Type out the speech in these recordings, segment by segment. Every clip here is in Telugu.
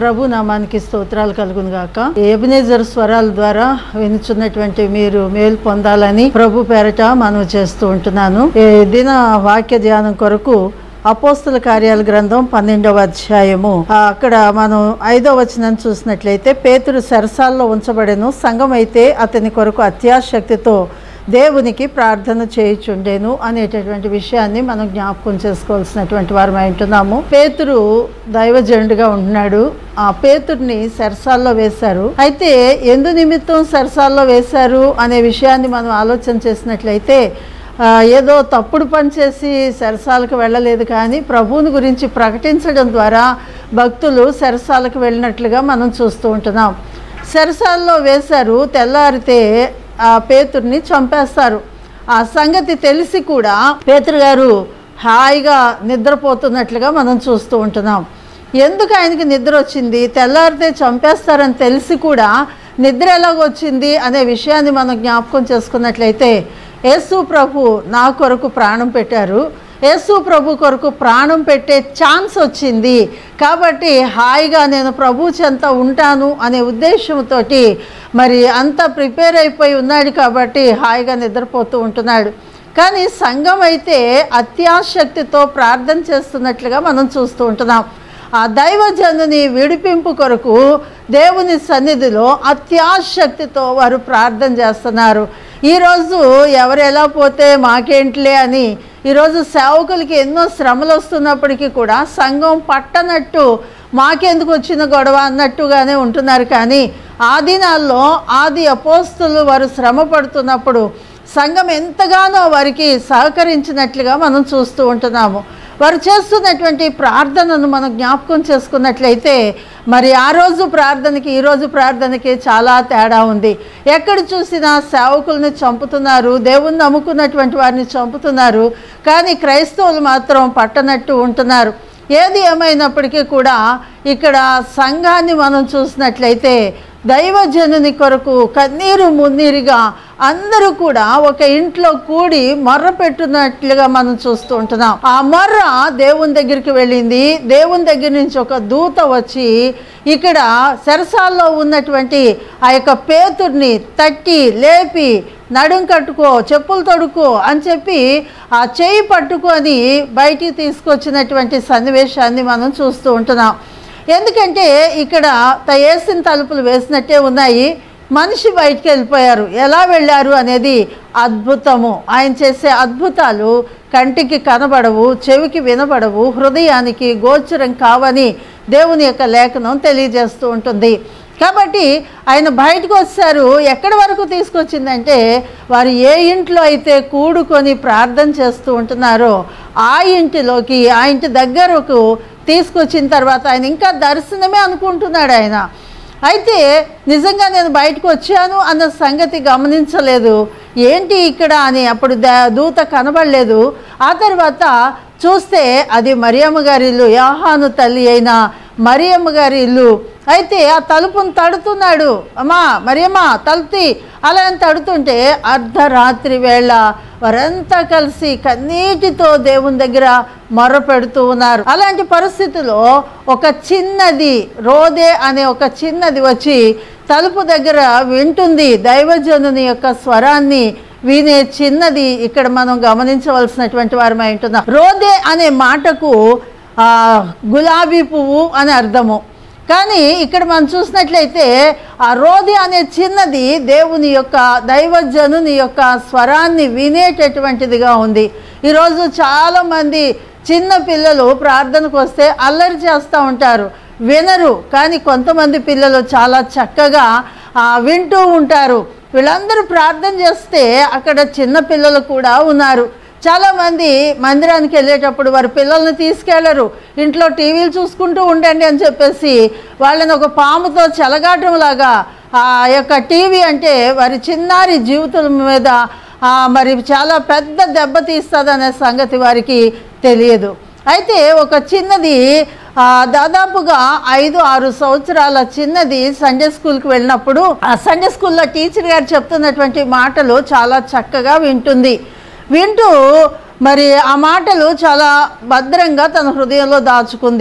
ప్రభు నామానికి స్తోత్రాలు కలుగును గాక ఎబినేజర్ స్వరాల ద్వారా వినుచున్నటువంటి మీరు మేలు పొందాలని ప్రభు పేరట మనవి చేస్తూ ఉంటున్నాను ఈ దిన వాక్య ధ్యానం కొరకు అపోస్తుల కార్యాల గ్రంథం పన్నెండవ అధ్యాయము ఆ, అక్కడ మనం ఐదో వచనం చూసినట్లయితే పేతురు సరసాల్లో ఉంచబడెను సంఘం అయితే అతని కొరకు అత్యాశక్తితో దేవునికి ప్రార్థన చేయుచుండేను అనేటటువంటి విషయాన్ని మనం జ్ఞాపకం చేసుకోవాల్సినటువంటి వారం ఉంటున్నాము పేతురు దైవజనుడిగా ఉంటున్నాడు ఆ పేతుర్ని సరసాల్లో వేశారు అయితే ఎందు నిమిత్తం సరసాల్లో వేశారు అనే విషయాన్ని మనం ఆలోచన చేసినట్లయితే ఆ, ఏదో తప్పుడు పని చేసి సరసాలకు వెళ్ళలేదు కానీ ప్రభువుని గురించి ప్రకటించడం ద్వారా భక్తులు సరసాలకు వెళ్ళినట్లుగా మనం చూస్తూ ఉంటున్నాం సరసాల్లో వేశారు తెల్లారితే ఆ పేతుర్ని చంపేస్తారు ఆ సంగతి తెలిసి కూడా పేతురు గారు హాయిగా నిద్రపోతున్నట్లుగా మనం చూస్తూ ఉంటున్నాం ఎందుకు ఆయనకి నిద్ర వచ్చింది తెల్లారితే చంపేస్తారని తెలిసి కూడా నిద్ర ఎలాగొచ్చింది అనే విషయాన్ని మనం జ్ఞాపకం చేసుకున్నట్లయితే యేసు ప్రభు నా కొరకు ప్రాణం పెట్టారు యేసు ప్రభు కొరకు ప్రాణం పెట్టే ఛాన్స్ వచ్చింది కాబట్టి హాయిగా నేను ప్రభు చెంత ఉంటాను అనే ఉద్దేశంతో మరి అంతా ప్రిపేర్ అయిపోయి ఉన్నాడు కాబట్టి హాయిగా నిద్రపోతూ ఉంటున్నాడు కానీ సంఘం అయితే అత్యాశక్తితో ప్రార్థన చేస్తున్నట్లుగా మనం చూస్తూ ఉంటున్నాం ఆ దైవజనుని విడిపింపు కొరకు దేవుని సన్నిధిలో అత్యాశక్తితో వారు ప్రార్థన చేస్తున్నారు ఈరోజు ఎవరు ఎలా పోతే మాకేంట్లే అని ఈరోజు సేవకులకి ఎన్నో శ్రమలు వస్తున్నప్పటికీ కూడా సంఘం పట్టనట్టు మాకెందుకు వచ్చిన గొడవ అన్నట్టుగానే ఉంటున్నారు కానీ ఆ దినాల్లో ఆది అపోస్తులు వారు శ్రమ పడుతున్నప్పుడు సంఘం ఎంతగానో వారికి సహకరించినట్లుగా మనం చూస్తూ ఉంటున్నాము వారు చేస్తున్నటువంటి ప్రార్థనను మనం జ్ఞాపకం చేసుకున్నట్లయితే మరి ఆ రోజు ప్రార్థనకి ఈ రోజు ప్రార్థనకి చాలా తేడా ఉంది ఎక్కడ చూసినా సేవకుల్ని చంపుతున్నారు దేవుణ్ణి నమ్ముకున్నటువంటి వారిని చంపుతున్నారు కానీ క్రైస్తవులు మాత్రం పట్టనట్టు ఉంటున్నారు ఏది ఏమైనప్పటికీ కూడా ఇక్కడ సంఘాన్ని మనం చూసినట్లయితే దైవజనుని కొరకు కన్నీరు మున్నీరుగా అందరూ కూడా ఒక ఇంట్లో కూడి మొర్ర పెట్టున్నట్లుగా మనం చూస్తూ ఉంటున్నాం ఆ మొర్ర దేవుని దగ్గరికి వెళ్ళింది దేవుని దగ్గర నుంచి ఒక దూత వచ్చి ఇక్కడ సరసాల్లో ఉన్నటువంటి ఆ యొక్క పేతుర్ని తట్టి లేపి నడుం కట్టుకో చెప్పులు తొడుకో అని చెప్పి ఆ చేయి పట్టుకొని బయటికి తీసుకొచ్చినటువంటి సన్నివేశాన్ని మనం చూస్తూ ఉంటున్నాం ఎందుకంటే ఇక్కడ త- వేసిన తలుపులు వేసినట్టే ఉన్నాయి మనిషి బయటికి వెళ్ళిపోయారు ఎలా వెళ్ళారు అనేది అద్భుతము ఆయన చేసే అద్భుతాలు కంటికి కనబడవు చెవికి వినబడవు హృదయానికి గోచరం కావని దేవుని యొక్క లేఖనం తెలియజేస్తూ ఉంటుంది కాబట్టి ఆయన బయటకు వచ్చారు ఎక్కడి వరకు తీసుకొచ్చిందంటే వారు ఏ ఇంట్లో అయితే కూడుకొని ప్రార్థన చేస్తూ ఉంటున్నారో ఆ ఇంటిలోకి ఆ ఇంటి దగ్గరకు తీసుకొచ్చిన తర్వాత ఆయన ఇంకా దర్శనమే అనుకుంటున్నాడు ఆయన అయితే నిజంగా నేను బయటకు వచ్చాను అన్న సంగతి గమనించలేదు ఏంటి ఇక్కడ అని అప్పుడు ద- దూత కనబడలేదు ఆ తర్వాత చూస్తే అది మరియమ్మ గారి ఇల్లు యాహాను తల్లి అయిన మరియమ్మ గారి ఇల్లు అయితే ఆ తలుపును తడుతున్నాడు అమ్మా మరియమ్మ తలుపుతి అలా అని తడుతుంటే అర్ధరాత్రి వేళ వారంతా కలిసి కన్నీటితో దేవుని దగ్గర మొర్ర పెడుతూ ఉన్నారు అలాంటి పరిస్థితిలో ఒక చిన్నది రోదే అనే ఒక చిన్నది వచ్చి తలుపు దగ్గర వింటుంది దైవజనుని యొక్క స్వరాన్ని వినే చిన్నది ఇక్కడ మనం గమనించవలసినటువంటి వారమై ఉంటున్నాం రోదే అనే మాటకు ఆ, గులాబీ పువ్వు అని అర్థము కానీ ఇక్కడ మనం చూసినట్లయితే ఆ రోది అనే చిన్నది దేవుని యొక్క దైవజనుని యొక్క స్వరాన్ని వినేటటువంటిదిగా ఉంది ఈరోజు చాలామంది చిన్న పిల్లలు ప్రార్థనకు వస్తే అల్లరి చేస్తూ ఉంటారు వినరు కానీ కొంతమంది పిల్లలు చాలా చక్కగా ఆ, వింటూ ఉంటారు వీళ్ళందరూ ప్రార్థన చేస్తే అక్కడ చిన్న పిల్లలు కూడా ఉన్నారు చాలామంది మందిరానికి వెళ్ళేటప్పుడు వారి పిల్లల్ని తీసుకెళ్లరు ఇంట్లో టీవీలు చూసుకుంటూ ఉండండి అని చెప్పేసి వాళ్ళని ఒక పాముతో చెలగాటంలాగా ఆ యొక్క టీవీ అంటే వారి చిన్నారి జీవితం మీద ఆ, మరి చాలా పెద్ద దెబ్బ తీస్తుంది అనే సంగతి వారికి తెలియదు అయితే ఒక చిన్నది ఆ, దాదాపుగా ఐదు ఆరు సంవత్సరాల చిన్నది సండే స్కూల్కి వెళ్ళినప్పుడు ఆ సండే స్కూల్లో టీచర్ గారు చెప్తున్నటువంటి మాటలు చాలా చక్కగా వింటుంది వింటూ మరి ఆ మాటలు చాలా భద్రంగా తన హృదయంలో దాచుకుంది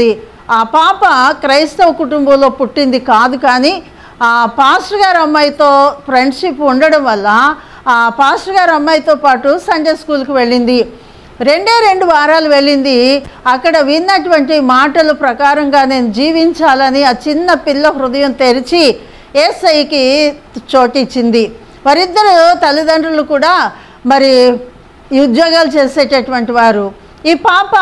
ఆ పాప క్రైస్తవ కుటుంబంలో పుట్టింది కాదు కానీ ఆ పాస్టర్ గారు అమ్మాయితో ఫ్రెండ్షిప్ ఉండడం వల్ల ఆ పాస్టర్ గారు అమ్మాయితో పాటు సండే స్కూల్కి వెళ్ళింది రెండే రెండు వారాలు వెళ్ళింది అక్కడ విన్నటువంటి మాటల ప్రకారంగా నేను జీవించాలని ఆ చిన్న పిల్ల హృదయం తెరిచి ఏసైకి చోటిచ్చింది వారిద్దరు తల్లిదండ్రులు కూడా మరి ఈ ఉద్యోగాలు చేసేటటువంటి వారు ఈ పాప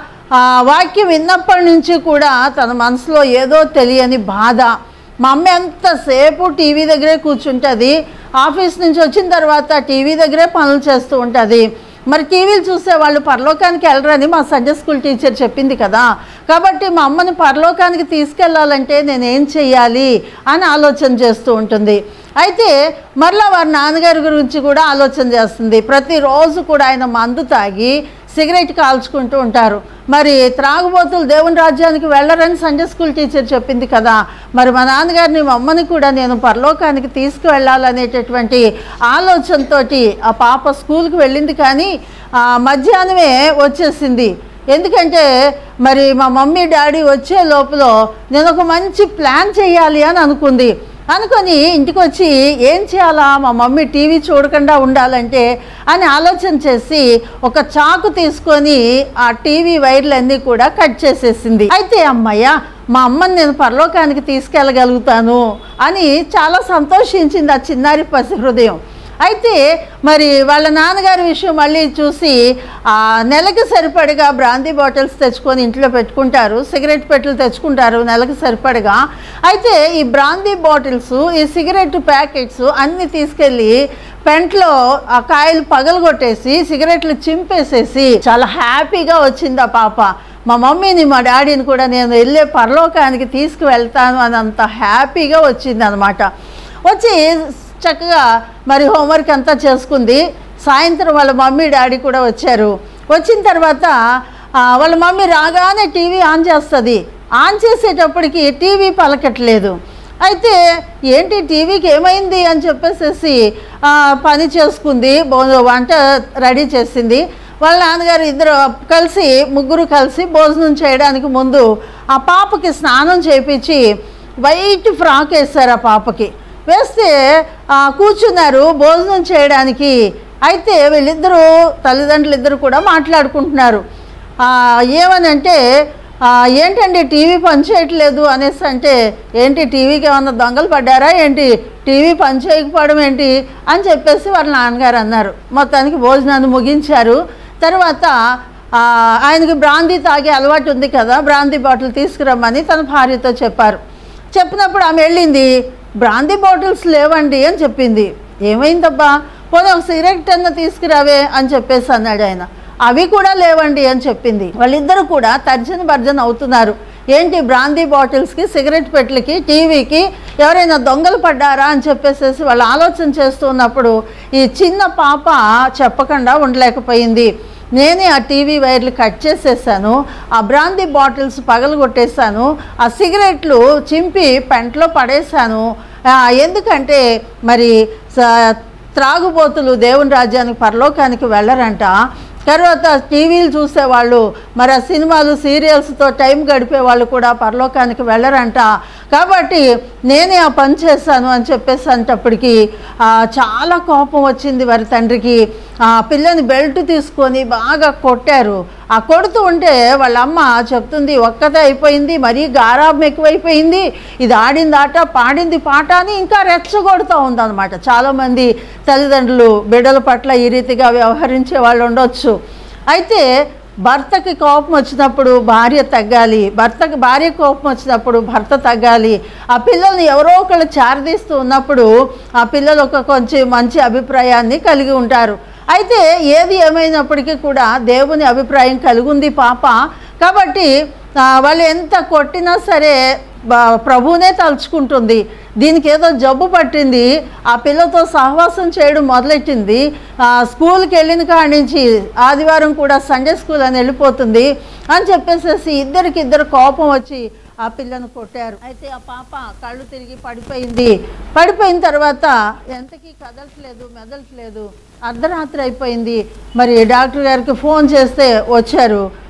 ఆ వాక్యం విన్నప్పటి నుంచి కూడా తన మనసులో ఏదో తెలియని బాధ మా అమ్మ ఎంతసేపు టీవీ దగ్గరే కూర్చుంటుంది ఆఫీస్ నుంచి వచ్చిన తర్వాత టీవీ దగ్గరే పనులు చేస్తూ ఉంటుంది మరి టీవీలు చూసే వాళ్ళు పరలోకానికి వెళ్ళరని మా సండే స్కూల్ టీచర్ చెప్పింది కదా కాబట్టి మా అమ్మని పరలోకానికి తీసుకెళ్ళాలంటే నేను ఏం చెయ్యాలి అని ఆలోచన చేస్తూ ఉంటుంది అయితే మరలా వారి నాన్నగారి గురించి కూడా ఆలోచన చేస్తుంది ప్రతిరోజు కూడా ఆయన మందు తాగి సిగరెట్ కాల్చుకుంటూ ఉంటారు మరి త్రాగుబోతులు దేవుని రాజ్యానికి వెళ్ళరని సండే స్కూల్ టీచర్ చెప్పింది కదా మరి మా నాన్నగారిని మా అమ్మని కూడా నేను పరలోకానికి తీసుకువెళ్ళాలనేటటువంటి ఆలోచనతోటి ఆ పాప స్కూల్కి వెళ్ళింది కానీ ఆ, మధ్యాహ్నమే వచ్చేసింది ఎందుకంటే మరి మా మమ్మీ డాడీ వచ్చే లోపల నేను ఒక మంచి ప్లాన్ చేయాలి అని అనుకుంది అనుకొని ఇంటికి వచ్చి ఏం చేయాలా మా మమ్మీ టీవీ చూడకుండా ఉండాలంటే అని ఆలోచన చేసి ఒక చాకు తీసుకొని ఆ టీవీ వైర్లన్నీ కూడా కట్ చేసేసింది అయితే అమ్మయ్య మా అమ్మని నేను పరలోకానికి తీసుకెళ్ళగలుగుతాను అని చాలా సంతోషించింది ఆ చిన్నారి పసి హృదయం అయితే మరి వాళ్ళ నాన్నగారి విషయం మళ్ళీ చూసి ఆ నెలకి సరిపడగా బ్రాందీ బాటిల్స్ తెచ్చుకొని ఇంట్లో పెట్టుకుంటారు సిగరెట్ పెట్టెలు తెచ్చుకుంటారు నెలకి సరిపడగా అయితే ఈ బ్రాందీ బాటిల్స్ ఈ సిగరెట్ ప్యాకెట్స్ అన్నీ తీసుకెళ్ళి పెంట్లో ఆ కాయలు పగలగొట్టేసి సిగరెట్లు చింపేసేసి చాలా హ్యాపీగా వచ్చింది ఆ పాప మా మమ్మీని మా డాడీని కూడా నేను వెళ్ళే పరలోకానికి తీసుకువెళ్తాను అని అంత హ్యాపీగా వచ్చింది అనమాట వచ్చి చక్కగా మరి హోంవర్క్ అంతా చేసుకుంది సాయంత్రం వాళ్ళ మమ్మీ డాడీ కూడా వచ్చారు వచ్చిన తర్వాత ఆ, వాళ్ళ మమ్మీ రాగానే టీవీ ఆన్ చేస్తుంది ఆన్ చేసేటప్పటికి టీవీ పలకట్లేదు అయితే ఏంటి టీవీకి ఏమైంది అని చెప్పేసేసి ఆ, పని చేసుకుంది భో- వంట రెడీ చేసింది వాళ్ళ నాన్నగారు ఇద్దరు కలిసి ముగ్గురు కలిసి భోజనం చేయడానికి ముందు ఆ పాపకి స్నానం చేయించి వైట్ ఫ్రాక్ వేస్తారు ఆ పాపకి వేస్తే ఆ, కూర్చున్నారు భోజనం చేయడానికి అయితే వీళ్ళిద్దరూ తల్లిదండ్రులు ఇద్దరు కూడా మాట్లాడుకుంటున్నారు ఆ, ఏమనంటే ఆ, ఏంటండి టీవీ పనిచేయట్లేదు అనేసి అంటే ఏంటి టీవీకి ఏమన్నా దొంగలు పడ్డారా ఏంటి టీవీ పని చేయకపోవడం ఏంటి అని చెప్పేసి వాళ్ళ నాన్నగారు అన్నారు మొత్తానికి భోజనాన్ని ముగించారు తర్వాత ఆ, ఆయనకి బ్రాందీ తాగే అలవాటు ఉంది కదా బ్రాందీ బాటిల్ తీసుకురమ్మని తన భార్యతో చెప్పారు చెప్పినప్పుడు ఆమె వెళ్ళింది బ్రాందీ బాటిల్స్ లేవండి అని చెప్పింది ఏమైందబ్బా పోనీ ఒక సిగరెట్ అన్న తీసుకురావే అని చెప్పేసి అన్నాడు ఆయన అవి కూడా లేవండి అని చెప్పింది వాళ్ళిద్దరూ కూడా తర్జన భర్జన అవుతున్నారు ఏంటి బ్రాందీ బాటిల్స్కి సిగరెట్ పెట్టెలకి టీవీకి ఎవరైనా దొంగలు పడ్డారా అని చెప్పేసేసి వాళ్ళు ఆలోచన చేస్తున్నప్పుడు ఈ చిన్న పాప చెప్పకుండా ఉండలేకపోయింది నేనే ఆ టీవీ వైర్లు కట్ చేసేసాను ఆ బ్రాందీ బాటిల్స్ పగలగొట్టేశాను ఆ సిగరెట్లు చింపి పెంట్లో పడేశాను ఆ, ఎందుకంటే మరి స- త్రాగుబోతులు దేవుని రాజ్యానికి పరలోకానికి వెళ్ళరంట తర్వాత టీవీలు చూసేవాళ్ళు మరి ఆ సినిమాలు సీరియల్స్తో టైం గడిపే వాళ్ళు కూడా పరలోకానికి వెళ్ళరంట కాబట్టి నేనే ఆ పని చేశాను అని చెప్పేసి అంటప్పటికి ఆ, చాలా కోపం వచ్చింది వారి తండ్రికి ఆ పిల్లని బెల్ట్ తీసుకొని బాగా కొట్టారు ఆ కొడుతూ ఉంటే వాళ్ళ అమ్మ చెప్తుంది ఒక్కతే అయిపోయింది మరీ గారాబం ఎక్కువైపోయింది ఇది ఆడింది ఆట పాడింది పాట అని ఇంకా రెచ్చగొడుతూ ఉందన్నమాట చాలామంది తల్లిదండ్రులు బిడ్డల పట్ల ఈ రీతిగా వ్యవహరించే వాళ్ళు ఉండొచ్చు అయితే భర్తకి కోపం వచ్చినప్పుడు భార్య తగ్గాలి భర్తకి భార్య కోపం వచ్చినప్పుడు భర్త తగ్గాలి ఆ పిల్లల్ని ఎవరో ఒకళ్ళు చారదీస్తూ ఉన్నప్పుడు ఆ పిల్లలు ఒక కొంచెం మంచి అభిప్రాయాన్ని కలిగి ఉంటారు అయితే ఏది ఏమైనప్పటికీ కూడా దేవుని అభిప్రాయం కలిగి ఉంది పాప కాబట్టి ఆ, వాళ్ళు ఎంత కొట్టినా సరే బ- ప్రభువునే తలుచుకుంటుంది దీనికి ఏదో జబ్బు పట్టింది ఆ పిల్లతో సహవాసం చేయడం మొదలెట్టింది ఆ, స్కూల్కి వెళ్ళిన కాడి నుంచి ఆదివారం కూడా సండే స్కూల్ అని వెళ్ళిపోతుంది అని చెప్పేసేసి ఇద్దరికి ఇద్దరు కోపం వచ్చి ఆ పిల్లను కొట్టారు అయితే ఆ పాప కళ్ళు తిరిగి పడిపోయింది పడిపోయిన తర్వాత ఎంతకీ కదలట్లేదు మెదలట్లేదు అర్ధరాత్రి అయిపోయింది మరి డాక్టర్ గారికి ఫోన్ చేస్తే వచ్చారు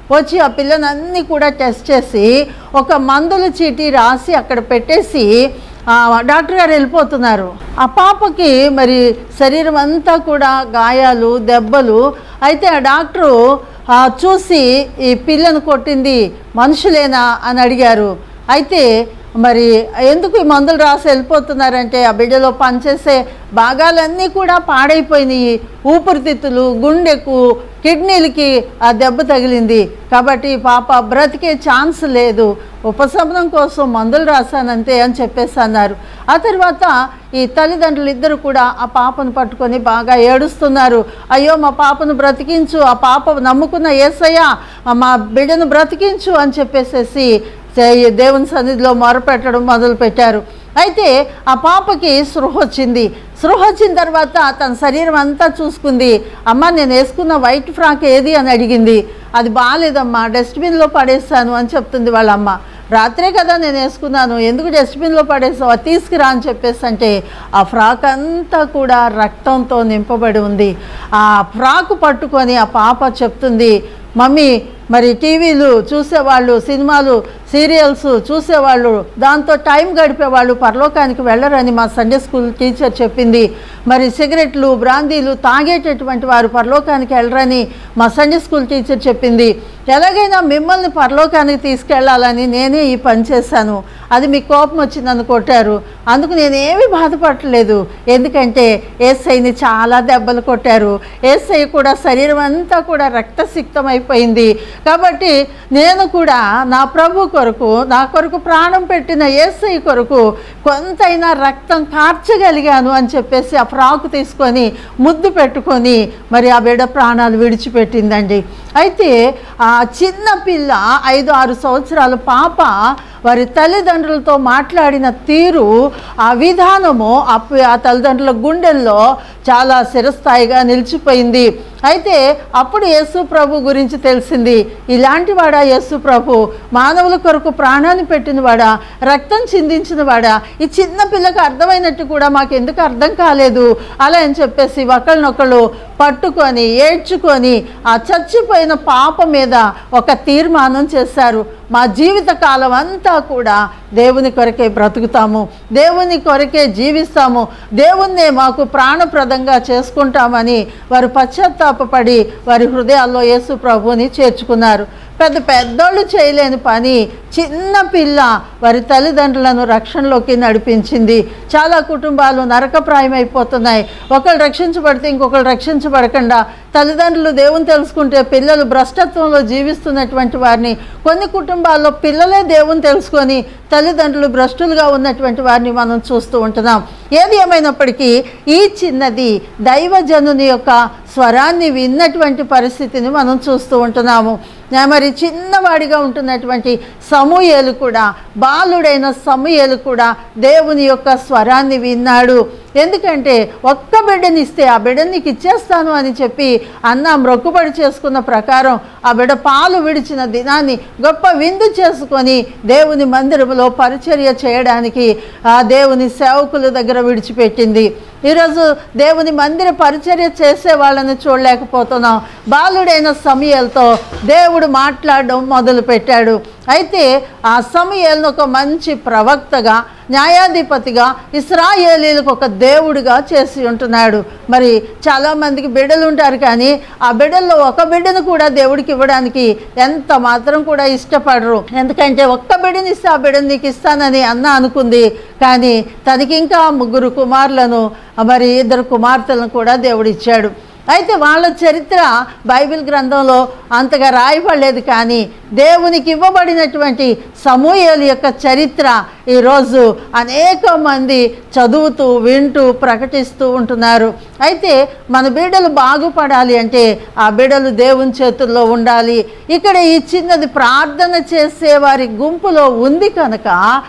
వచ్చి ఆ పిల్లనన్నీ కూడా టెస్ట్ చేసి ఒక మందుల చీటీ రాసి అక్కడ పెట్టేసి ఆ, డాక్టర్ గారు వెళ్ళిపోతున్నారు ఆ పాపకి మరి శరీరం అంతా కూడా గాయాలు దెబ్బలు అయితే ఆ డాక్టరు ఆ, చూసి ఈ పిల్లను కొట్టింది మనుషులేనా అని అడిగారు అయితే మరి ఎందుకు ఈ మందులు రాసి వెళ్ళిపోతున్నారంటే ఆ బిడ్డలో పనిచేసే భాగాలన్నీ కూడా పాడైపోయినాయి ఊపిరితిత్తులు గుండెకు కిడ్నీలకి ఆ దెబ్బ తగిలింది కాబట్టి ఈ పాప బ్రతికే ఛాన్స్ లేదు ఉపశమనం కోసం మందులు రాశానంతే అని చెప్పేసి అన్నారు ఆ తర్వాత ఈ తల్లిదండ్రులు ఇద్దరు కూడా ఆ పాపను పట్టుకొని బాగా ఏడుస్తున్నారు అయ్యో మా పాపను బ్రతికించు ఆ పాప నమ్ముకున్న ఏసయ్య మా బిడ్డను బ్రతికించు అని చెప్పేసేసి చే- దేవుని సన్నిధిలో మొరపెట్టడం మొదలుపెట్టారు అయితే ఆ పాపకి సృహ వచ్చింది సృహ వచ్చిన తర్వాత తన శరీరం అంతా చూసుకుంది అమ్మ నేను వేసుకున్న వైట్ ఫ్రాక్ ఏది అని అడిగింది అది బాగాలేదమ్మా డస్ట్బిన్లో పడేస్తాను అని చెప్తుంది వాళ్ళ అమ్మ రాత్రే కదా నేను వేసుకున్నాను ఎందుకు డస్ట్బిన్లో పడేసావు అది తీసుకురా అని చెప్పేసి అంటే ఆ ఫ్రాక్ అంతా కూడా రక్తంతో నింపబడి ఉంది ఆ ఫ్రాక్ పట్టుకొని ఆ పాప చెప్తుంది మమ్మీ మరి టీవీలు చూసేవాళ్ళు సినిమాలు సీరియల్స్ చూసేవాళ్ళు దాంతో టైం గడిపేవాళ్ళు పరలోకానికి వెళ్ళరని మా సండే స్కూల్ టీచర్ చెప్పింది మరి సిగరెట్లు బ్రాందీలు తాగేటటువంటి వారు పరలోకానికి వెళ్ళరని మా సండే స్కూల్ టీచర్ చెప్పింది ఎలాగైనా మిమ్మల్ని పరలోకానికి తీసుకెళ్లాలని నేనే ఈ పని చేశాను అది మీ కోపం వచ్చి నన్ను కొట్టారు అందుకు నేనేమీ బాధపడలేదు ఎందుకంటే ఏసైని చాలా దెబ్బలు కొట్టారు ఏసై కూడా శరీరం అంతా కూడా రక్తసిక్తం అయిపోయింది కాబట్టి నేను కూడా నా ప్రభు కొరకు నా కొరకు ప్రాణం పెట్టిన ఏసై కొరకు కొంతైనా రక్తం కార్చగలిగాను అని చెప్పేసి ఆ ఫ్రాక్ తీసుకొని ముద్దు పెట్టుకొని మరి ఆ బిడ్డ ప్రాణాలు విడిచిపెట్టిందండి అయితే ఆ చిన్న పిల్ల ఐదు ఆరు సంవత్సరాల పాప వారి తల్లిదండ్రులతో మాట్లాడిన తీరు ఆ విధానము ఆ పి- ఆ తల్లిదండ్రుల గుండెల్లో చాలా చిరస్థాయిగా నిలిచిపోయింది అయితే అప్పుడు యేసు ప్రభు గురించి తెలిసింది ఇలాంటి వాడా యేసు ప్రభు మానవుల కొరకు ప్రాణాన్ని పెట్టిన వాడా రక్తం చిందించిన వాడా ఈ చిన్న పిల్లకి అర్థమైనట్టు కూడా మాకు ఎందుకు అర్థం కాలేదు అలా అని చెప్పేసి ఒకళ్ళనొకళ్ళు పట్టుకొని ఏడ్చుకొని ఆ చచ్చిపోయిన పాప మీద ఒక తీర్మానం చేశారు మా జీవిత కాలం అంతా కూడా దేవుని కొరకే బ్రతుకుతాము దేవుని కొరకే జీవిస్తాము దేవుణ్ణే మాకు ప్రాణప్రదంగా చేసుకుంటామని వారు పశ్చాత్తాపపడి వారి హృదయాల్లో యేసు ప్రభువుని చేర్చుకున్నారు పెద్ద పెద్దోళ్ళు చేయలేని పని చిన్న పిల్ల వారి తల్లిదండ్రులను రక్షణలోకి నడిపించింది చాలా కుటుంబాలు నరకప్రాయమైపోతున్నాయి ఒకళ్ళు రక్షించబడితే ఇంకొకరు రక్షించబడకుండా తల్లిదండ్రులు దేవుని తెలుసుకుంటే పిల్లలు భ్రష్టత్వంలో జీవిస్తున్నటువంటి వారిని కొన్ని కుటుంబాల్లో పిల్లలే దేవుని తెలుసుకొని తల్లిదండ్రులు భ్రష్టులుగా ఉన్నటువంటి వారిని మనం చూస్తూ ఉంటున్నాం ఏది ఏమైనప్పటికీ ఈ చిన్నది దైవజనుని యొక్క స్వరాన్ని విన్నటువంటి పరిస్థితిని మనం చూస్తూ ఉంటున్నాము నా మరి చిన్నవాడిగా ఉంటున్నటువంటి సమూయేలు కూడా బాలుడైన సమూయేలు కూడా దేవుని యొక్క స్వరాన్ని విన్నాడు ఎందుకంటే ఒక్క బిడ్డని ఇస్తే ఆ బిడ్డని నీకు ఇచ్చేస్తాను అని చెప్పి అన్న మ్రొక్కుబడి చేసుకున్న ప్రకారం ఆ బిడ్డ పాలు విడిచిన దినాన్ని గొప్ప విందు చేసుకొని దేవుని మందిరంలో పరిచర్య చేయడానికి ఆ దేవుని సేవకుల దగ్గర విడిచిపెట్టింది ఈరోజు దేవుని మందిర పరిచర్య చేసే వాళ్ళని చూడలేకపోతున్నాం బాలుడైన సమయాలతో దేవుడు మాట్లాడడం మొదలు పెట్టాడు అయితే ఆ సమయాలను ఒక మంచి ప్రవక్తగా న్యాయాధిపతిగా ఇస్రాయేలీలకు ఒక దేవుడిగా చేసి ఉంటున్నాడు మరి చాలామందికి బిడ్డలు ఉంటారు కానీ ఆ బిడ్డల్లో ఒక బిడ్డను కూడా దేవుడికి ఇవ్వడానికి ఎంత మాత్రం కూడా ఇష్టపడరు ఎందుకంటే ఒక్క బిడ్డని ఇస్తే ఆ బిడ్డని నీకు ఇస్తానని అన్న అనుకుంది కానీ తనకి ఇంకా ముగ్గురు కుమారులను మరి ఇద్దరు కుమార్తెలను కూడా దేవుడు ఇచ్చాడు అయితే వాళ్ళ చరిత్ర బైబిల్ గ్రంథంలో అంతగా రాయబడలేదు కానీ దేవునికి ఇవ్వబడినటువంటి సమూహల యొక్క చరిత్ర ఈరోజు అనేక మంది చదువుతూ వింటూ ప్రకటిస్తూ ఉంటున్నారు అయితే మన బిడ్డలు బాగుపడాలి అంటే ఆ బిడ్డలు దేవుని చేతుల్లో ఉండాలి ఇక్కడ ఈ చిన్నది ప్రార్థన చేసే వారి గుంపులో ఉంది కనుక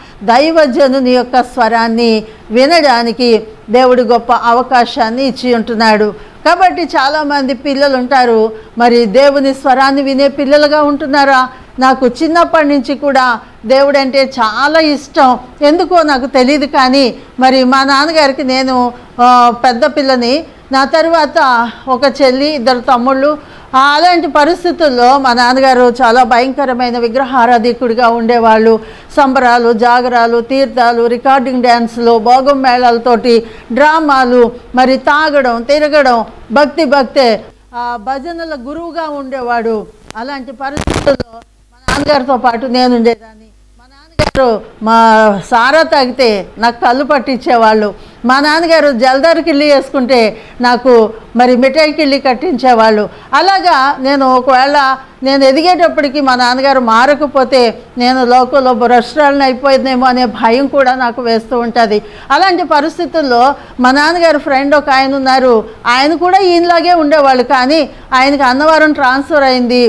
దైవజనుని యొక్క స్వరాన్ని వినడానికి దేవుడు గొప్ప అవకాశాన్ని ఇచ్చి ఉంటున్నాడు కాబట్టి చాలామంది పిల్లలు ఉంటారు మరి దేవుని స్వరాన్ని వినే పిల్లలుగా ఉంటున్నారా నాకు చిన్నప్పటి నుంచి కూడా దేవుడు అంటే చాలా ఇష్టం ఎందుకో నాకు తెలియదు కానీ మరి మా నాన్నగారికి నేను ఆ, పెద్ద పిల్లని నా తర్వాత ఒక చెల్లి ఇద్దరు తమ్ముళ్ళు ఆ అలాంటి పరిస్థితుల్లో మా నాన్నగారు చాలా భయంకరమైన విగ్రహారాధికుడిగా ఉండేవాళ్ళు సంబరాలు జాగరాలు తీర్థాలు రికార్డింగ్ డ్యాన్సులు భోగం మేళాలతోటి డ్రామాలు మరి తాగడం తిరగడం భక్తి భక్తే ఆ భజనల గురువుగా ఉండేవాడు అలాంటి పరిస్థితుల్లో మా నాన్నగారితో పాటు నేను ఉండేదాన్ని మా నాన్నగారు మా సారా తాగితే నాకు కళ్ళు పట్టించేవాళ్ళు మా నాన్నగారు జల్దార్ కిళ్ళి వేసుకుంటే నాకు మరి మిఠాయి కిళ్ళి కట్టించేవాళ్ళు అలాగా నేను ఒకవేళ నేను ఎదిగేటప్పటికి మా నాన్నగారు మారకపోతే నేను లోకంలో భ్రష్టాలను అయిపోయిందేమో అనే భయం కూడా నాకు వేస్తూ ఉంటుంది అలాంటి పరిస్థితుల్లో మా నాన్నగారు ఫ్రెండ్ ఒక ఆయన ఉన్నారు ఆయన కూడా ఈయనలాగే ఉండేవాళ్ళు కానీ ఆయనకి అన్నవరం ట్రాన్స్ఫర్ అయింది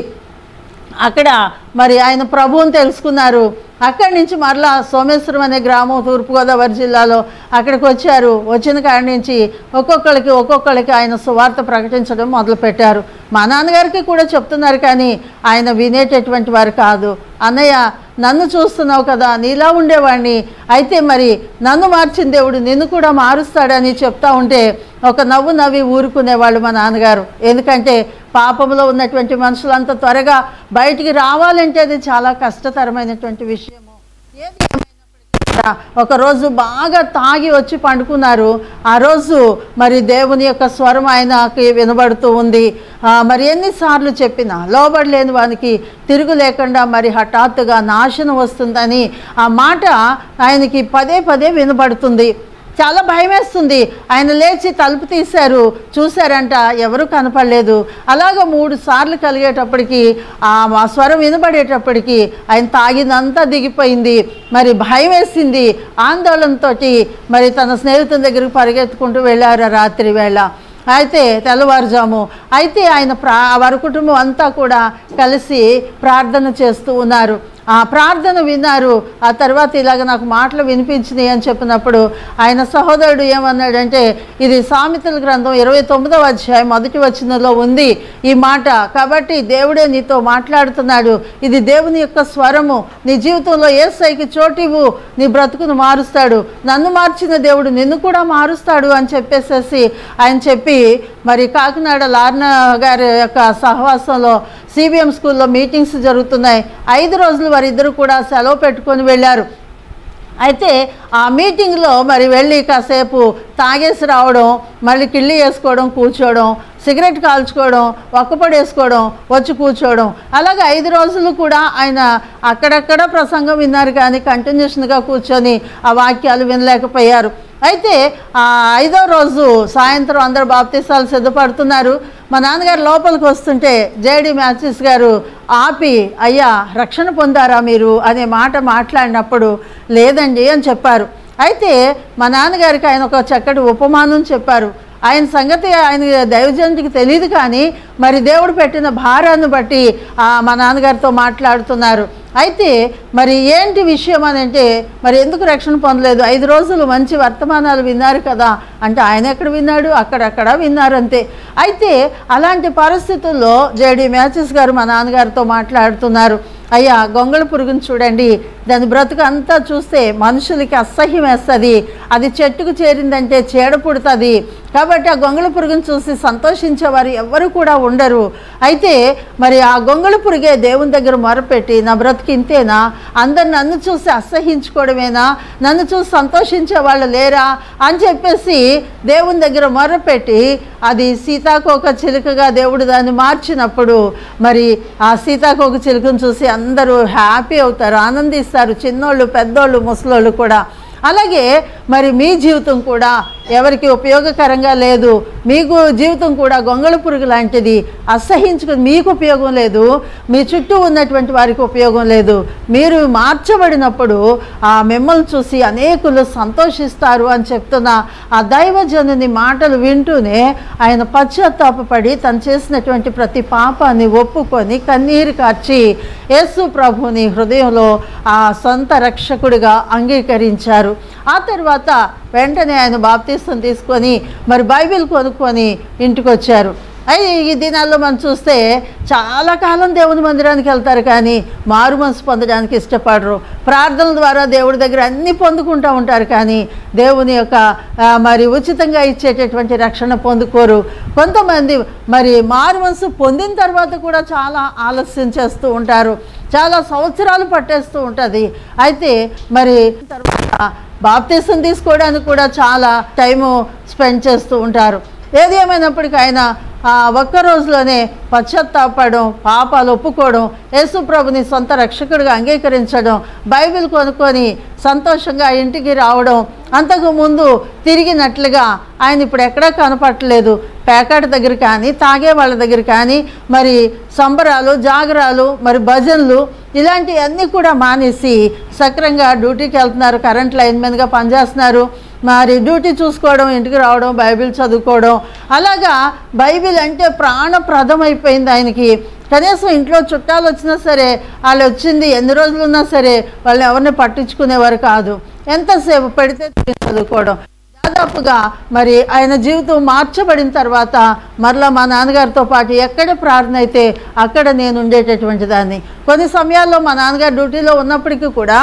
అక్కడ మరి ఆయన ప్రభువుని తెలుసుకున్నారు అక్కడి నుంచి మరలా సోమేశ్వరం అనే గ్రామం తూర్పుగోదావరి జిల్లాలో అక్కడికి వచ్చారు వచ్చిన కాడి నుంచి ఒక్కొక్కరికి ఒక్కొక్కరికి ఆయన సువార్త ప్రకటించడం మొదలుపెట్టారు మా నాన్నగారికి కూడా చెప్తున్నారు కానీ ఆయన వినేటటువంటి వారు కాదు అన్నయ్య నన్ను చూస్తున్నావు కదా నీలా ఉండేవాడిని అయితే మరి నన్ను మార్చిన దేవుడు నిన్ను కూడా మారుస్తాడని చెప్తా ఉంటే ఒక నవ్వు నవ్వి ఊరుకునేవాళ్ళు మా నాన్నగారు ఎందుకంటే పాపంలో ఉన్నటువంటి మనుషులంత త్వరగా బయటికి రావాలంటే అది చాలా కష్టతరమైనటువంటి విషయము ఏది ఏమైనప్పటికీ కూడా ఒకరోజు బాగా తాగి వచ్చి పండుకున్నారు ఆ రోజు మరి దేవుని యొక్క స్వరం ఆయనకి వినబడుతూ ఉంది ఆ, మరి ఎన్నిసార్లు చెప్పినా లోబడలేని వానికి తిరుగు లేకుండా మరి హఠాత్తుగా నాశనం వస్తుందని ఆ మాట ఆయనకి పదే పదే వినబడుతుంది చాలా భయం వేస్తుంది ఆయన లేచి తలుపు తీశారు చూశారంట ఎవరు కనపడలేదు అలాగ మూడు సార్లు కలిగేటప్పటికి ఆ మా స్వరం వినబడేటప్పటికి ఆయన తాగినంతా దిగిపోయింది మరి భయం వేసింది ఆందోళనతో మరి తన స్నేహితుని దగ్గరికి పరిగెత్తుకుంటూ వెళ్ళారు ఆ రాత్రి వేళ అయితే తెల్లవారుజాము అయితే ఆయన ప్రా వారి కుటుంబం అంతా కూడా కలిసి ప్రార్థన చేస్తూ ఉన్నారు ఆ ప్రార్థన విన్నారు ఆ తర్వాత ఇలాగ నాకు మాటలు వినిపించినాయి అని చెప్పినప్పుడు ఆయన సహోదరుడు ఏమన్నాడంటే ఇది సామెతల గ్రంథం ఇరవై తొమ్మిదవ అధ్యాయం మొదటి వచనంలో ఉంది ఈ మాట కాబట్టి దేవుడే నీతో మాట్లాడుతున్నాడు ఇది దేవుని యొక్క స్వరము నీ జీవితంలో ఏ సైకి చోటివ్వు నీ బ్రతుకును మారుస్తాడు నన్ను మార్చిన దేవుడు నిన్ను కూడా మారుస్తాడు అని చెప్పేసేసి ఆయన చెప్పి మరి కాకినాడ లార్న గారి యొక్క సహవాసంలో సిబిఎం స్కూల్లో మీటింగ్స్ జరుగుతున్నాయి ఐదు రోజులు వారిద్దరు కూడా సెలవు పెట్టుకొని వెళ్ళారు అయితే ఆ మీటింగ్లో మరి వెళ్ళి కాసేపు తాగేసి రావడం మళ్ళీ కిళ్ళి వేసుకోవడం కూర్చోవడం సిగరెట్ కాల్చుకోవడం ఒక్కపడి వేసుకోవడం వచ్చి కూర్చోవడం అలాగే ఐదు రోజులు కూడా ఆయన అక్కడక్కడ ప్రసంగం విన్నారు కానీ కంటిన్యూషన్గా కూర్చొని ఆ వాక్యాలు వినలేకపోయారు అయితే ఆ ఐదో రోజు సాయంత్రం అందరు బాప్తీసాలు సిద్ధపడుతున్నారు మా నాన్నగారు లోపలికి వస్తుంటే జేడి మ్యాథ్సిస్ గారు ఆపి అయ్యా రక్షణ పొందారా మీరు అనే మాట మాట్లాడినప్పుడు లేదండి అని చెప్పారు అయితే మా నాన్నగారికి ఆయన ఒక చక్కటి ఉపమానం చెప్పారు ఆయన సంగతి ఆయన దైవజనుడికి తెలియదు కానీ మరి దేవుడు పెట్టిన భారాన్ని బట్టి ఆ, మా నాన్నగారితో మాట్లాడుతున్నారు అయితే మరి ఏంటి విషయం అని అంటే మరి ఎందుకు రక్షణ పొందలేదు ఐదు రోజులు మంచి వర్తమానాలు విన్నారు కదా అంటే ఆయన ఎక్కడ విన్నాడు అక్కడక్కడ విన్నారు అంతే అయితే అలాంటి పరిస్థితుల్లో జేడి మ్యాచెస్ గారు మా నాన్నగారితో మాట్లాడుతున్నారు అయ్యా గొంగళ పురుగును చూడండి దాని బ్రతుకు అంతా చూస్తే మనుషులకి అసహ్యం వేస్తుంది అది చెట్టుకు చేరిందంటే చీడ పుడుతుంది కాబట్టి ఆ గొంగళ పురుగును చూసి సంతోషించేవారు ఎవ్వరు కూడా ఉండరు అయితే మరి ఆ గొంగళ పురుగే దేవుని దగ్గర మొరపెట్టి నా బ్రతుకు ఇంతేనా అందరు నన్ను చూసి అసహించుకోవడమేనా నన్ను చూసి సంతోషించే వాళ్ళు లేరా అని చెప్పేసి దేవుని దగ్గర మొరపెట్టి అది సీతాకోక చిలుకగా దేవుడు దాన్ని మార్చినప్పుడు మరి ఆ సీతాకోక చిలుకను చూసి అందరూ హ్యాపీ అవుతారు ఆనందిస్తారు చిన్నోళ్ళు పెద్దోళ్ళు ముసలోళ్ళు కూడా అలాగే మరి మీ జీవితం కూడా ఎవరికి ఉపయోగకరంగా లేదు మీకు జీవితం కూడా గొంగళ పురుగు లాంటిది అసహించుకుని మీకు ఉపయోగం లేదు మీ చుట్టూ ఉన్నటువంటి వారికి ఉపయోగం లేదు మీరు మార్చబడినప్పుడు ఆ మిమ్మల్ని చూసి అనేకులు సంతోషిస్తారు అని చెప్తున్న ఆ దైవజనుని మాటలు వింటూనే ఆయన పశ్చాత్తాపడి తను చేసినటువంటి ప్రతి పాపాన్ని ఒప్పుకొని కన్నీరు కార్చి యేసు ప్రభుని హృదయంలో ఆ సొంత రక్షకుడిగా అంగీకరించారు ఆ తర్వాత వెంటనే ఆయన బాప్తీసం తీసుకొని మరి బైబిల్ కొనుక్కొని ఇంటికి వచ్చారు అయితే ఈ దినాల్లో మనం చూస్తే చాలా కాలం దేవుని మందిరానికి వెళ్తారు కానీ మారు మనసు పొందడానికి ఇష్టపడరు ప్రార్థనల ద్వారా దేవుడి దగ్గర అన్నీ పొందుకుంటూ ఉంటారు కానీ దేవుని యొక్క ఆ, మరి ఉచితంగా ఇచ్చేటటువంటి రక్షణ పొందుకోరు కొంతమంది మరి మారు మనసు పొందిన తర్వాత కూడా చాలా ఆలస్యం చేస్తూ ఉంటారు చాలా సంవత్సరాలు పట్టేస్తూ ఉంటుంది అయితే మరి తర్వాత బాప్తీసం తీసుకోవడానికి కూడా చాలా టైము స్పెండ్ చేస్తూ ఉంటారు ఏది ఏమైనప్పటికీ ఆయన ఆ ఒక్క రోజులోనే పశ్చాత్తాపడడం పాపాలు ఒప్పుకోవడం యేసు ప్రభుని సొంత రక్షకుడిగా అంగీకరించడం బైబిల్ కొనుక్కొని సంతోషంగా ఇంటికి రావడం అంతకు ముందు తిరిగినట్లుగా ఆయన ఇప్పుడు ఎక్కడా కనపట్టలేదు పేకాట దగ్గర కానీ తాగే వాళ్ళ దగ్గర కానీ మరి సంబరాలు జాగరాలు మరి భజనలు ఇలాంటివన్నీ కూడా మానేసి సక్రంగా డ్యూటీకి వెళ్తున్నారు కరెంట్ లైన్మెన్గా పనిచేస్తున్నారు మరి డ్యూటీ చూసుకోవడం ఇంటికి రావడం బైబిల్ చదువుకోవడం అలాగా బైబిల్ అంటే ప్రాణప్రదమైపోయింది ఆయనకి కనీసం ఇంట్లో చుట్టాలు వచ్చినా సరే వాళ్ళు వచ్చింది ఎన్ని రోజులు ఉన్నా సరే వాళ్ళని ఎవరిని పట్టించుకునేవారు కాదు ఎంతసేపు పెడితే తిని చదువుకోవడం దాదాపుగా మరి ఆయన జీవితం మార్చబడిన తర్వాత మరలా మా నాన్నగారితో పాటు ఎక్కడ ప్రార్థన అయితే అక్కడ నేను ఉండేటటువంటి దాన్ని కొన్ని సమయాల్లో మా నాన్నగారు డ్యూటీలో ఉన్నప్పటికీ కూడా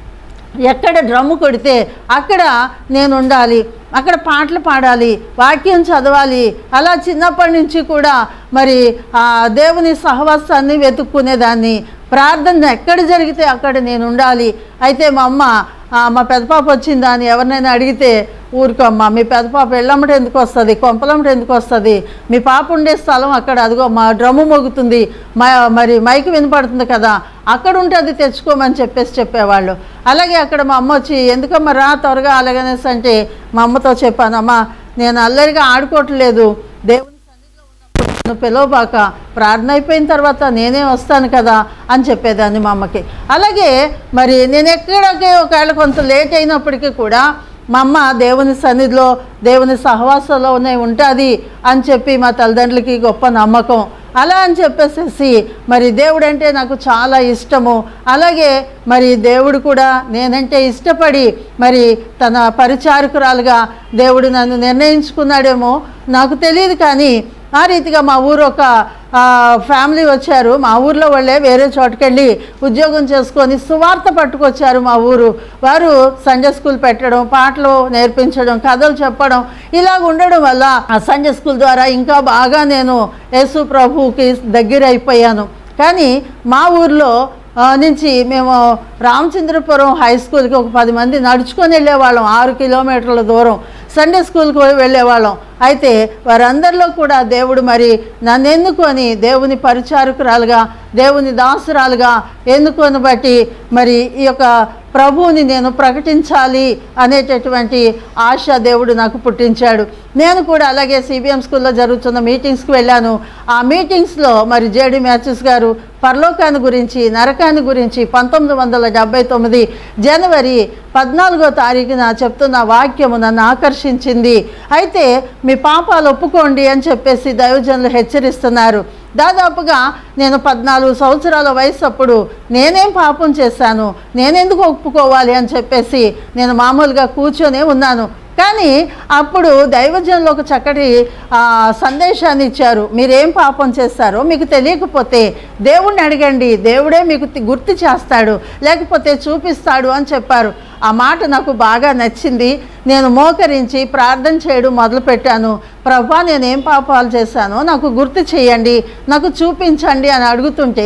ఎక్కడ డ్రమ్ము కొడితే అక్కడ నేను ఉండాలి అక్కడ పాటలు పాడాలి వాక్యం చదవాలి అలా చిన్నప్పటి నుంచి కూడా మరి ఆ దేవుని సహవాసాన్ని వెతుక్కునేదాన్ని ప్రార్థన ఎక్కడ జరిగితే అక్కడ నేను ఉండాలి అయితే మా అమ్మ ఆ, మా పెద్ద పాప వచ్చిందా అని ఎవరినైనా అడిగితే ఊరుకోమ్మా మీ పెద్ద పాప ఎళ్ళమ్మట ఎందుకు వస్తుంది కొంపలమ్మట ఎందుకు వస్తుంది మీ పాప ఉండే స్థలం అక్కడ అదిగో మా డ్రమ్ము మోగుతుంది మా మరి మైక్ వినపడుతుంది కదా అక్కడ ఉంటే అది తెచ్చుకోమని చెప్పేసి చెప్పేవాళ్ళు అలాగే అక్కడ మా అమ్మ వచ్చి ఎందుకమ్మా రా త్వరగా అలాగనేసి అంటే మా అమ్మతో చెప్పాను అమ్మా నేను అల్లరిగా ఆడుకోవట్లేదు దేవుని సన్నిధిలో ఉన్నప్పుడు నన్ను పిలవబాక ప్రార్థన అయిపోయిన తర్వాత నేనే వస్తాను కదా అని చెప్పేదాన్ని మా అమ్మకి అలాగే మరి నేను ఎక్కడికే ఒకవేళ కొంత లేట్ అయినప్పటికీ కూడా మా అమ్మ దేవుని సన్నిధిలో దేవుని సహవాసంలోనే ఉంటుంది అని చెప్పి మా తల్లిదండ్రులకి గొప్ప నమ్మకం అలా అని చెప్పేసేసి మరి దేవుడు అంటే నాకు చాలా ఇష్టము అలాగే మరి దేవుడు కూడా నేనంటే ఇష్టపడి మరి తన పరిచారకురాలుగా దేవుడు నన్ను నిర్ణయించుకున్నాడేమో నాకు తెలియదు కానీ ఆ రీతిగా మా ఊరు ఒక ఆ, ఫ్యామిలీ వచ్చారు మా ఊర్లో వాళ్ళే వేరే చోటుకెళ్ళి ఉద్యోగం చేసుకొని సువార్త పట్టుకొచ్చారు మా ఊరు వారు సండే స్కూల్ పెట్టడం పాటలు నేర్పించడం కథలు చెప్పడం ఇలాగ ఉండడం వల్ల ఆ సండే స్కూల్ ద్వారా ఇంకా బాగా నేను యేసు ప్రభువుకి దగ్గర అయిపోయాను కానీ మా ఊర్లో ఆ, నుంచి మేము రామచంద్రపురం హై స్కూల్కి ఒక పది మంది నడుచుకొని వెళ్ళేవాళ్ళం ఆరు కిలోమీటర్ల దూరం సండే స్కూల్కి వెళ్ళేవాళ్ళం అయితే వారందరిలో కూడా దేవుడు మరి నన్ను ఎన్నుకొని దేవుని పరిచారకురాలుగా దేవుని దాసురాలుగా ఎన్నుకొని బట్టి మరి ఈ యొక్క ప్రభువుని నేను ప్రకటించాలి అనేటటువంటి ఆశ దేవుడు నాకు పుట్టించాడు నేను కూడా అలాగే సిబిఎం స్కూల్లో జరుగుతున్న మీటింగ్స్కి వెళ్ళాను ఆ మీటింగ్స్లో మరి జేడి మ్యాచెస్ గారు పరలోకాన్ని గురించి నరకాన్ని గురించి పంతొమ్మిది వందల డెబ్బై తొమ్మిది జనవరి పద్నాలుగో తారీఖున చెప్తున్న వాక్యము నన్ను ఆకర్షించింది అయితే మీ పాపాలు ఒప్పుకోండి అని చెప్పేసి దైవజనులు హెచ్చరిస్తున్నారు దాదాపుగా నేను పద్నాలుగు సంవత్సరాల వయసు అప్పుడు నేనేం పాపం చేశాను నేనెందుకు ఒప్పుకోవాలి అని చెప్పేసి నేను మామూలుగా కూర్చొని ఉన్నాను కానీ అప్పుడు దైవజనులు ఒక చక్కటి ఆ, సందేశాన్ని ఇచ్చారు మీరేం పాపం చేస్తారో మీకు తెలియకపోతే దేవుణ్ణి అడగండి దేవుడే మీకు తి- గుర్తు చేస్తాడు లేకపోతే చూపిస్తాడు అని చెప్పారు ఆ మాట నాకు బాగా నచ్చింది నేను మోకరించి ప్రార్థన చేయడం మొదలుపెట్టాను ప్రభా నేనేం పాపాలు చేశానో నాకు గుర్తు చేయండి నాకు చూపించండి అని అడుగుతుంటే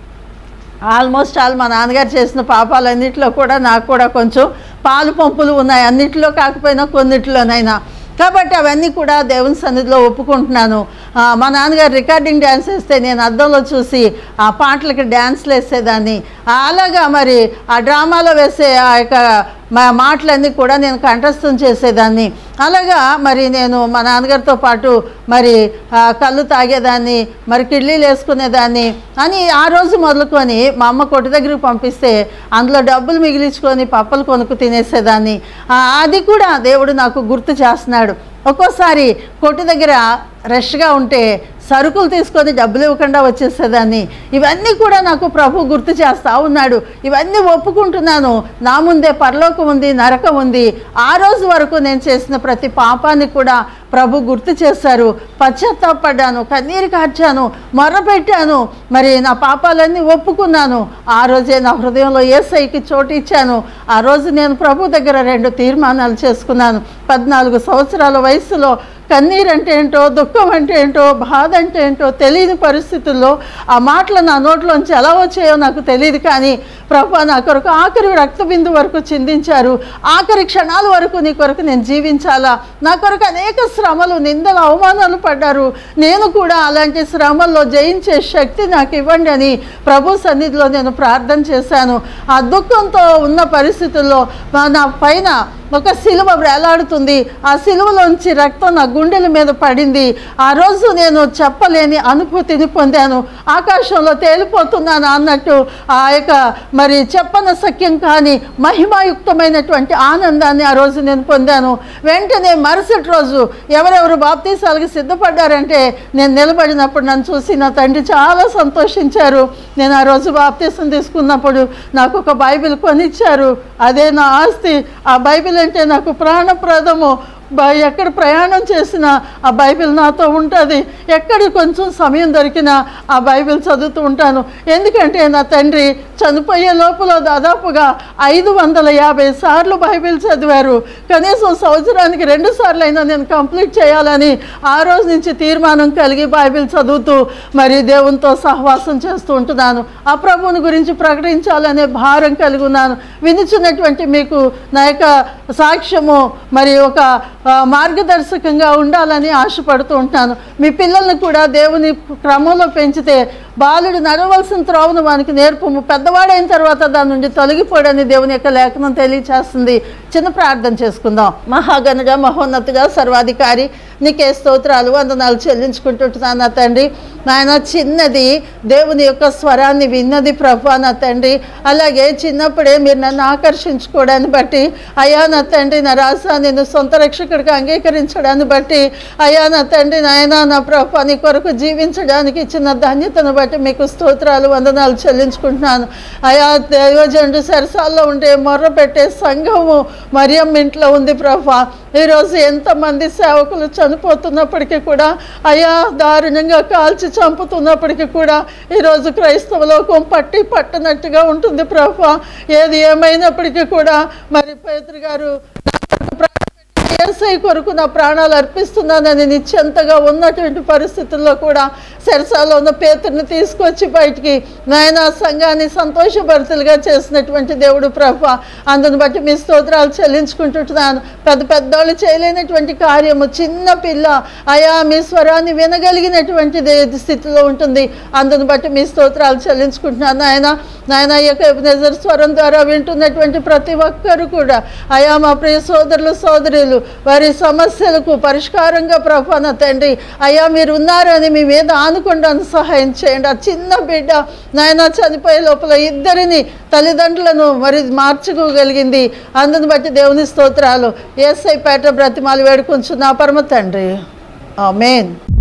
ఆల్మోస్ట్ ఆల్ మా నాన్నగారు చేసిన పాపాలన్నింటిలో కూడా నాకు కూడా కొంచెం పాలు పంపులు ఉన్నాయి అన్నిటిలో కాకపోయినా కొన్నిటిలోనైనా కాబట్టి అవన్నీ కూడా దేవుని సన్నిధిలో ఒప్పుకుంటున్నాను ఆ, మా నాన్నగారు రికార్డింగ్ డ్యాన్స్ వేస్తే నేను అద్దంలో చూసి ఆ పాటలకి డ్యాన్స్లు వేసేదాన్ని ఆ, అలాగా మరి ఆ డ్రామాలో వేసే ఆ యొక్క మా మాటలన్నీ కూడా నేను కంఠస్థం చేసేదాన్ని అలాగా మరి నేను మా నాన్నగారితో పాటు మరి ఆ, కళ్ళు తాగేదాన్ని మరి కిడ్లీలు వేసుకునేదాన్ని అని ఆ రోజు మొదలుకొని మా అమ్మ కొట్టు దగ్గరికి పంపిస్తే అందులో డబ్బులు మిగిలించుకొని పప్పలు కొనుక్కు తినేసేదాన్ని ఆ, అది కూడా దేవుడు నాకు గుర్తు చేస్తున్నాడు ఒక్కోసారి కొట్టు దగ్గర రష్గా ఉంటే సరుకులు తీసుకొని డబ్బులు ఇవ్వకుండా వచ్చేసేదాన్ని ఇవన్నీ కూడా నాకు ప్రభు గుర్తు చేస్తా ఉన్నాడు ఇవన్నీ ఒప్పుకుంటున్నాను నా ముందే పరలోకం ఉంది నరకం ఉంది ఆ రోజు వరకు నేను చేసిన ప్రతి పాపాన్ని కూడా ప్రభు గుర్తు చేశారు పశ్చాత్తాపడ్డాను కన్నీరు కార్చాను మొర్రపెట్టాను మరి నా పాపాలన్నీ ఒప్పుకున్నాను ఆ రోజే నా హృదయంలో ఏసైకి చోటు ఇచ్చాను ఆ రోజు నేను ప్రభు దగ్గర రెండు తీర్మానాలు చేసుకున్నాను పద్నాలుగు సంవత్సరాల వయసులో కన్నీరు అంటే ఏంటో దుఃఖం అంటే ఏంటో బాధ అంటే ఏంటో తెలియని పరిస్థితుల్లో ఆ మాటలు నా నోట్లోంచి ఎలా వచ్చాయో నాకు తెలియదు కానీ ప్రభు నా కొరకు ఆఖరి రక్త బిందు వరకు చిందించారు ఆఖరి క్షణాల వరకు నీ కొరకు నేను జీవించాలా నా కొరకు అనేక శ్రమలు నిందలు అవమానాలు పడ్డారు నేను కూడా అలాంటి శ్రమల్లో జయించే శక్తి నాకు ఇవ్వండి అని ప్రభు సన్నిధిలో నేను ప్రార్థన చేశాను ఆ దుఃఖంతో ఉన్న పరిస్థితుల్లో మా- నా పైన ఒక సిలువ వేలాడుతుంది ఆ సిలువలోంచి రక్తం నా గుండెల మీద పడింది ఆ రోజు నేను చెప్పలేని అనుభూతిని పొందాను ఆకాశంలో తేలిపోతున్నాను అన్నట్టు ఆ యొక్క మరి చెప్పన సఖ్యం కానీ మహిమాయుక్తమైనటువంటి ఆనందాన్ని ఆ రోజు నేను పొందాను వెంటనే మరుసటి రోజు ఎవరెవరు బాప్తీసాలకు సిద్ధపడ్డారంటే నేను నిలబడినప్పుడు నన్ను చూసి నా తండ్రి చాలా సంతోషించారు నేను ఆ రోజు బాప్తీసం తీసుకున్నప్పుడు నాకు ఒక బైబిల్ కొనిచ్చారు అదే నా ఆస్తి ఆ బైబిల్ అంటే నాకు ప్రాణప్రదము బ- ఎక్కడ ప్రయాణం చేసినా ఆ బైబిల్ నాతో ఉంటుంది ఎక్కడ కొంచెం సమయం దొరికినా ఆ బైబిల్ చదువుతూ ఉంటాను ఎందుకంటే నా తండ్రి చనిపోయే లోపల దాదాపుగా ఐదు వందల యాభై సార్లు బైబిల్ చదివారు కనీసం సంవత్సరానికి రెండు సార్లు అయినా నేను కంప్లీట్ చేయాలని ఆ రోజు నుంచి తీర్మానం కలిగి బైబిల్ చదువుతూ మరి దేవునితో సహవాసం చేస్తూ ఉంటున్నాను ఆ ప్రభువుని గురించి ప్రకటించాలనే భారం కలిగి ఉన్నాను వినిచున్నటువంటి మీకు నా యొక్క సాక్ష్యము మరి ఒక ఆ, మార్గదర్శకంగా ఉండాలని ఆశపడుతూ ఉంటాను మీ పిల్లల్ని కూడా దేవుని క్రమంలో పెంచితే బాలుడు నడవలసిన త్రోవను వానికి నేర్పము పెద్దవాడైన తర్వాత దాని నుండి తొలగిపోడని దేవుని యొక్క లేఖనం తెలియచేస్తుంది చిన్న ప్రార్థన చేసుకుందాం మహాగనుగా మహోన్నతుగా సర్వాధికారి నీకే స్తోత్రాలు వందనాలు చెల్లించుకుంటుంటున్నాను నా తండ్రి నాయన చిన్నది దేవుని యొక్క స్వరాన్ని విన్నది ప్రభా నా తండ్రి అలాగే చిన్నప్పుడే మీరు నన్ను ఆకర్షించుకోవడాన్ని బట్టి అయ్యా నా తండ్రి నా రాసా నేను సొంత రక్షకుడిగా అంగీకరించడాన్ని బట్టి అయ్యా నా తండ్రి నాయన నా ప్రభా నీ కొరకు జీవించడానికి ఇచ్చిన ధన్యతను బట్టి మీకు స్తోత్రాలు వందనాలు చెల్లించుకుంటున్నాను అయా దైవజండు సరసాల్లో ఉండే మొర్ర పెట్టే సంఘము మరియం ఇంట్లో ఉంది ప్రభా ఈరోజు ఎంతమంది సేవకులు చనిపోతున్నప్పటికీ కూడా అయా దారుణంగా కాల్చి చంపుతున్నప్పటికీ కూడా ఈరోజు క్రైస్తవ లోకం పట్టి పట్టనట్టుగా ఉంటుంది ప్రభా ఏది ఏమైనప్పటికీ కూడా మరి పేతురు గారు ఏసై కొరకు నా ప్రాణాలు అర్పిస్తున్నానని నిశ్చంతగా ఉన్నటువంటి పరిస్థితుల్లో కూడా సెరసాలో ఉన్న పేతుర్ని తీసుకొచ్చి బయటికి నాయన సంఘాన్ని సంతోషభరితులుగా చేసినటువంటి దేవుడు ప్రభ అందుని బట్టి మీ స్తోత్రాలు చెల్లించుకుంటుంటున్నాను పెద్ద పెద్దోళ్ళు చేయలేనటువంటి కార్యము చిన్న పిల్ల అయా మీ స్వరాన్ని వినగలిగినటువంటి దే- స్థితిలో ఉంటుంది అందుని బట్టి మీ స్తోత్రాలు చెల్లించుకుంటున్నాను నాయన నాయన ఈ యొక్క ఎబినెజర్ స్వరం ద్వారా వింటున్నటువంటి ప్రతి ఒక్కరు కూడా అయా మా ప్రియ సోదరులు సోదరులు వారి సమస్యలకు పరిష్కారంగా ప్రభాన తండ్రి అయ్యా మీరు ఉన్నారని మీ మీద ఆనుకుండా సహాయం చేయండి ఆ చిన్న బిడ్డ నాయన చనిపోయే లోపల ఇద్దరిని తల్లిదండ్రులను మరి మార్చుకోగలిగింది అందుని బట్టి దేవుని స్తోత్రాలు ఏసై పేట బ్రతిమాలు వేడుకుంటున్నా పరమ తండ్రి ఆమెన్